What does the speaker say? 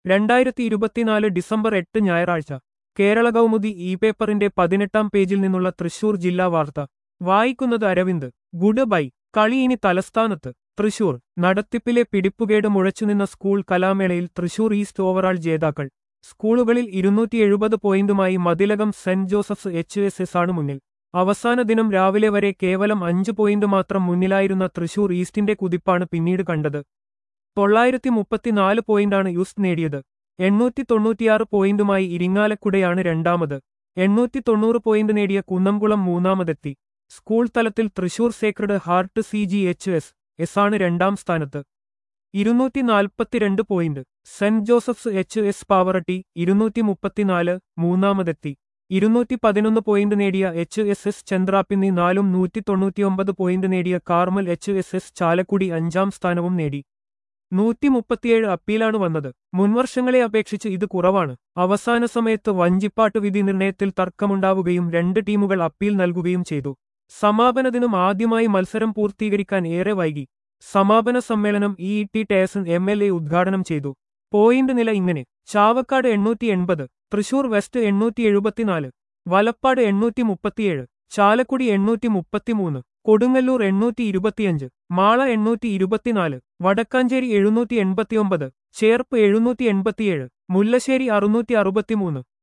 രണ്ടായിരത്തി ഇരുപത്തിനാല് ഡിസംബർ എട്ട് ഞായറാഴ്ച കേരള കൗമുദി ഇ പേപ്പറിന്റെ പതിനെട്ടാം പേജിൽ നിന്നുള്ള തൃശൂർ ജില്ലാ വാർത്ത വായിക്കുന്നത് അരവിന്ദ് ഗുഡ് ബൈ കളി ഇനി തലസ്ഥാനത്ത് തൃശൂർ നടത്തിപ്പിലെ പിടിപ്പുകേട് മുഴച്ചുനിന്ന സ്കൂൾ കലാമേളയിൽ തൃശൂർ ഈസ്റ്റ് ഓവറാൾ ജേതാക്കൾ സ്കൂളുകളിൽ ഇരുന്നൂറ്റി എഴുപത് പോയിന്റുമായി Mathilakam saint Joseph's H S S ആണ് മുന്നിൽ അവസാന ദിനം രാവിലെ വരെ കേവലം അഞ്ച് പോയിന്റ് മാത്രം മുന്നിലായിരുന്ന തൃശൂർ ഈസ്റ്റിന്റെ കുതിപ്പാണ് പിന്നീട് കണ്ടത് തൊള്ളായിരത്തി മുപ്പത്തിനാല് പോയിന്റാണ് യുസ്റ്റ് നേടിയത് എണ്ണൂറ്റി തൊണ്ണൂറ്റിയാറ് പോയിന്റുമായി ഇരിങ്ങാലക്കുടയാണ് രണ്ടാമത് എണ്ണൂറ്റി തൊണ്ണൂറ് പോയിന്റ് നേടിയ കുന്നംകുളം മൂന്നാമതെത്തി സ്കൂൾ തലത്തിൽ Thrissur sacred heart C G H S S ആണ് രണ്ടാം സ്ഥാനത്ത് ഇരുന്നൂറ്റി നാൽപ്പത്തിരണ്ട് point saint Joseph's H S Pavaratty ഇരുന്നൂറ്റി മുപ്പത്തിനാല് മൂന്നാമതെത്തി ഇരുന്നൂറ്റി പതിനൊന്ന് പോയിന്റ് നേടിയ എച്ച് എസ് എസ് ചന്ദ്രാപ്പിന്നി നാലും നൂറ്റി തൊണ്ണൂറ്റിയൊമ്പത് പോയിന്റ് നേടിയ Carmel H S S Chalakudy അഞ്ചാം സ്ഥാനവും നേടി നൂറ്റി മുപ്പത്തിയേഴ് അപ്പീലാണ് വന്നത് മുൻവർഷങ്ങളെ അപേക്ഷിച്ച് ഇത് കുറവാണ് അവസാന സമയത്ത് വഞ്ചിപ്പാട്ട് വിധി നിർണയത്തിൽ തർക്കമുണ്ടാവുകയും രണ്ട് ടീമുകൾ അപ്പീൽ നൽകുകയും ചെയ്തു സമാപന ദിനം ആദ്യമായി മത്സരം പൂർത്തീകരിക്കാൻ ഏറെ വൈകി സമാപന സമ്മേളനം E T Taison M L A ഉദ്ഘാടനം ചെയ്തു പോയിന്റ് നില ഇങ്ങനെ ചാവക്കാട് എണ്ണൂറ്റി എൺപത് തൃശൂർ വെസ്റ്റ് എണ്ണൂറ്റി എഴുപത്തിനാല് വലപ്പാട് എണ്ണൂറ്റി മുപ്പത്തിയേഴ് ചാലക്കുടി എണ്ണൂറ്റി മുപ്പത്തിമൂന്ന് കൊടുങ്ങല്ലൂർ എണ്ണൂറ്റി ഇരുപത്തിയഞ്ച് മാള എണ്ണൂറ്റി ഇരുപത്തിനാല് വടക്കാഞ്ചേരി എഴുന്നൂറ്റി എൺപത്തിയൊമ്പത് ചേർപ്പ് എഴുന്നൂറ്റി എൺപത്തിയേഴ് മുല്ലശ്ശേരി അറുന്നൂറ്റി അറുപത്തിമൂന്ന്